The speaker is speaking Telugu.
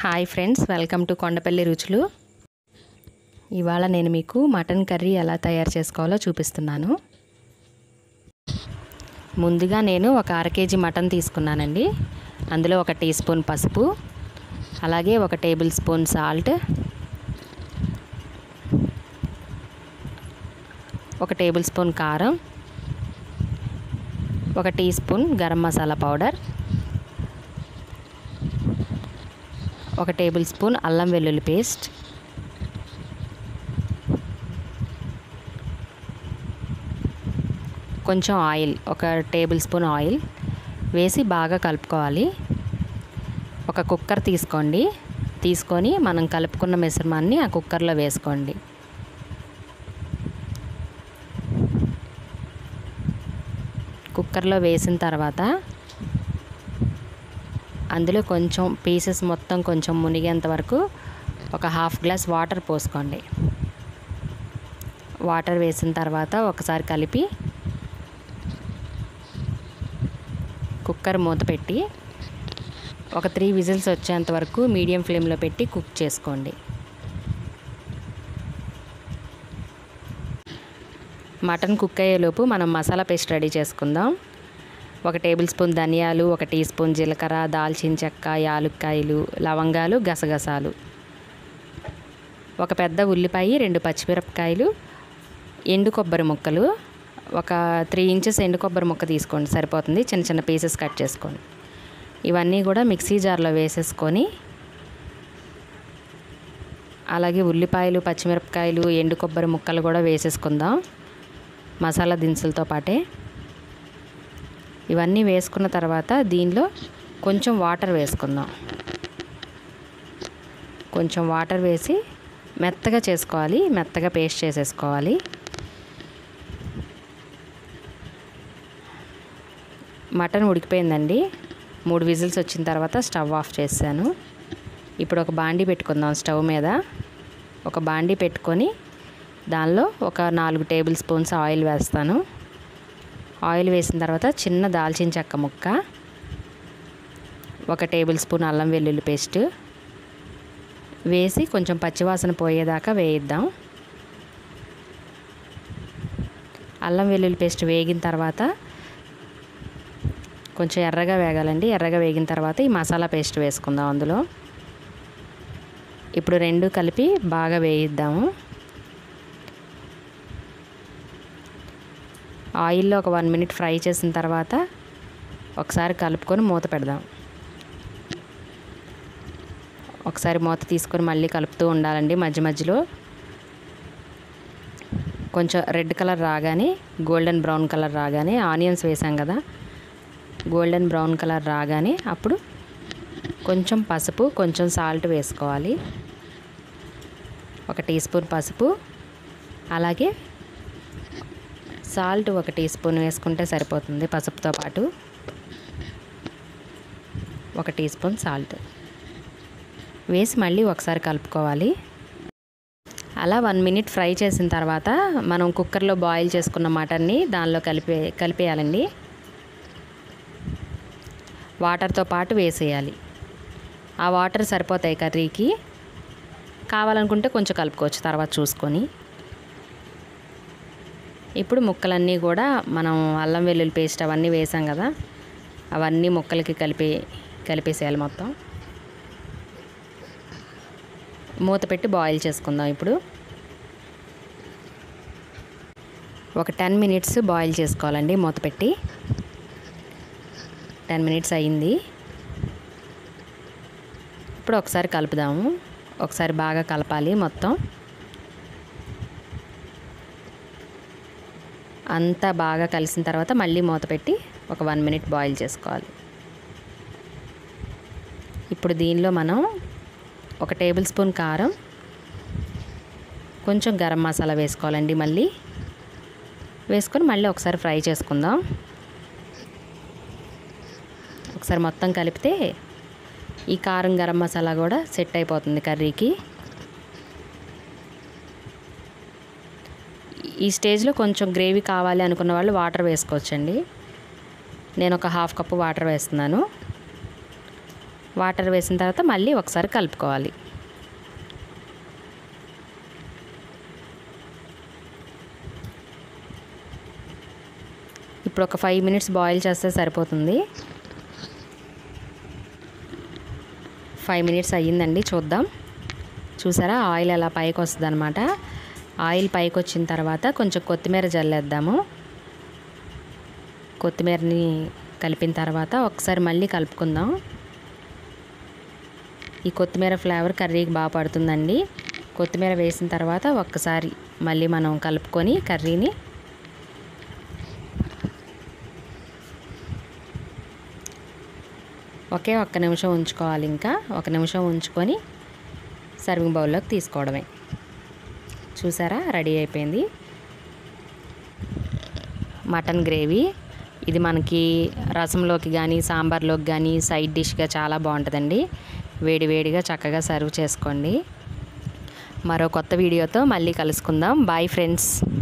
hi friends welcome to Kondapalli రుచులు ఇవాళ నేను మీకు మటన్ కర్రీ ఎలా తయారు చేసుకోవాలో చూపిస్తున్నాను ముందుగా నేను ఒక అర కేజీ మటన్ తీసుకున్నానండి అందులో ఒక టీ స్పూన్ పసుపు అలాగే ఒక టేబుల్ స్పూన్ సాల్ట్ ఒక టేబుల్ స్పూన్ కారం ఒక teaspoon garam masala powder ఒక టేబుల్ స్పూన్ అల్లం వెల్లుల్లి పేస్ట్ కొంచెం ఆయిల్ ఒక టేబుల్ స్పూన్ ఆయిల్ వేసి బాగా కలుపుకోవాలి ఒక కుక్కర్ తీసుకోండి తీసుకొని మనం కలుపుకున్న మిశ్రమాన్ని ఆ కుక్కర్లో వేసుకోండి కుక్కర్లో వేసిన తర్వాత అందులో కొంచెం పీసెస్ మొత్తం కొంచెం మునిగేంత వరకు ఒక హాఫ్ గ్లాస్ వాటర్ పోసుకోండి వాటర్ వేసిన తర్వాత ఒకసారి కలిపి కుక్కర్ మూత పెట్టి ఒక త్రీ విజిల్స్ వచ్చేంత వరకు మీడియం ఫ్లేమ్లో పెట్టి కుక్ చేసుకోండి మటన్ కుక్ అయ్యేలోపు మనం మసాలా పేస్ట్ రెడీ చేసుకుందాం ఒక టేబుల్ స్పూన్ ధనియాలు ఒక టీ స్పూన్ జీలకర్ర దాల్చిన చెక్క యాలుక్కాయలు లవంగాలు గసగసాలు ఒక పెద్ద ఉల్లిపాయ రెండు పచ్చిమిరపకాయలు ఎండు కొబ్బరి ముక్కలు ఒక త్రీ ఇంచెస్ ఎండు కొబ్బరి ముక్క తీసుకోండి సరిపోతుంది చిన్న చిన్న పీసెస్ కట్ చేసుకోండి ఇవన్నీ కూడా మిక్సీ జార్లో వేసేసుకొని అలాగే ఉల్లిపాయలు పచ్చిమిరపకాయలు ఎండు కొబ్బరి ముక్కలు కూడా వేసేసుకుందాం మసాలా దినుసులతో పాటే ఇవన్నీ వేసుకున్న తర్వాత దీనిలో కొంచెం వాటర్ వేసుకుందాం కొంచెం వాటర్ వేసి మెత్తగా చేసుకోవాలి మెత్తగా పేస్ట్ చేసేసుకోవాలి మటన్ ఉడికిపోయిందండి మూడు విజిల్స్ వచ్చిన తర్వాత స్టవ్ ఆఫ్ చేశాను ఇప్పుడు ఒక బాండీ పెట్టుకుందాం స్టవ్ మీద ఒక బాండీ పెట్టుకొని దానిలో ఒక నాలుగు టేబుల్ స్పూన్స్ ఆయిల్ వేస్తాను ఆయిల్ వేసిన తర్వాత చిన్న దాల్చిన చెక్క ముక్క ఒక టేబుల్ స్పూన్ అల్లం వెల్లుల్లి పేస్ట్ వేసి కొంచెం పచ్చివాసన పోయేదాకా వేయిద్దాం అల్లం వెల్లుల్లి పేస్ట్ వేగిన తర్వాత కొంచెం ఎర్రగా వేగాలండి ఎర్రగా వేగిన తర్వాత ఈ మసాలా పేస్ట్ వేసుకుందాం అందులో ఇప్పుడు రెండు కలిపి బాగా వేయిద్దాము ఆయిల్లో ఒక వన్ మినిట్ ఫ్రై చేసిన తర్వాత ఒకసారి కలుపుకొని మూత పెడదాం ఒకసారి మూత తీసుకొని మళ్ళీ కలుపుతూ ఉండాలండి మధ్య మధ్యలో కొంచెం రెడ్ కలర్ రాగానే గోల్డెన్ బ్రౌన్ కలర్ రాగానే ఆనియన్స్ వేసాం కదా గోల్డెన్ బ్రౌన్ కలర్ రాగానే అప్పుడు కొంచెం పసుపు కొంచెం సాల్ట్ వేసుకోవాలి ఒక టీ స్పూన్ పసుపు అలాగే సాల్ట్ ఒక టీ స్పూన్ వేసుకుంటే సరిపోతుంది పసుపుతో పాటు ఒక టీ స్పూన్ సాల్ట్ వేసి మళ్ళీ ఒకసారి కలుపుకోవాలి అలా వన్ మినిట్ ఫ్రై చేసిన తర్వాత మనం కుక్కర్లో బాయిల్ చేసుకున్న మటన్ని దానిలో కలిపే కలిపేయాలండి వాటర్తో పాటు వేసేయాలి ఆ వాటర్ సరిపోతాయి కర్రీకి కావాలనుకుంటే కొంచెం కలుపుకోవచ్చు తర్వాత చూసుకొని ఇప్పుడు ముక్కలన్నీ కూడా మనం అల్లం వెల్లుల్లి పేస్ట్ అవన్నీ వేసాం కదా అవన్నీ ముక్కలకి కలిపి కలిపేసేయాలి మొత్తం మూత పెట్టి బాయిల్ చేసుకుందాం ఇప్పుడు ఒక టెన్ మినిట్స్ బాయిల్ చేసుకోవాలండి మూత పెట్టి టెన్ మినిట్స్ అయ్యింది ఇప్పుడు ఒకసారి కలుపుదాము ఒకసారి బాగా కలపాలి మొత్తం అంతా బాగా కలిసిన తర్వాత మళ్ళీ మూత పెట్టి ఒక వన్ మినిట్ బాయిల్ చేసుకోవాలి ఇప్పుడు దీనిలో మనం ఒక టేబుల్ స్పూన్ కారం కొంచెం గరం మసాలా వేసుకోవాలండి మళ్ళీ వేసుకొని మళ్ళీ ఒకసారి ఫ్రై చేసుకుందాం ఒకసారి మొత్తం కలిపితే ఈ కారం గరం మసాలా కూడా సెట్ అయిపోతుంది కర్రీకి ఈ స్టేజ్లో కొంచెం గ్రేవీ కావాలి అనుకున్న వాళ్ళు వాటర్ వేసుకోవచ్చండి నేను ఒక హాఫ్ కప్పు వాటర్ వేస్తున్నాను వాటర్ వేసిన తర్వాత మళ్ళీ ఒకసారి కలుపుకోవాలి ఇప్పుడు ఒక ఫైవ్ మినిట్స్ బాయిల్ చేస్తే సరిపోతుంది ఫైవ్ మినిట్స్ అయ్యిందండి చూద్దాం చూసారా ఆయిల్ ఎలా పైకి వస్తుంది అనమాట ఆయిల్ పైకి వచ్చిన తర్వాత కొంచెం కొత్తిమీర జల్లేద్దాము కొత్తిమీరని కలిపిన తర్వాత ఒకసారి మళ్ళీ కలుపుకుందాం ఈ కొత్తిమీర ఫ్లేవర్ కర్రీకి బాగా పడుతుందండి కొత్తిమీర వేసిన తర్వాత ఒక్కసారి మళ్ళీ మనం కలుపుకొని కర్రీని ఒకే ఒక్క నిమిషం ఉంచుకోవాలి ఇంకా ఒక నిమిషం ఉంచుకొని సర్వింగ్ బౌల్లోకి తీసుకోవడమే చూసారా రెడీ అయిపోయింది మటన్ గ్రేవీ ఇది మనకి రసంలోకి కానీ సాంబార్లోకి కానీ సైడ్ డిష్గా చాలా బాగుంటుందండి వేడి వేడిగా చక్కగా సర్వ్ చేసుకోండి మరో కొత్త వీడియోతో మళ్ళీ కలుసుకుందాం బాయ్ ఫ్రెండ్స్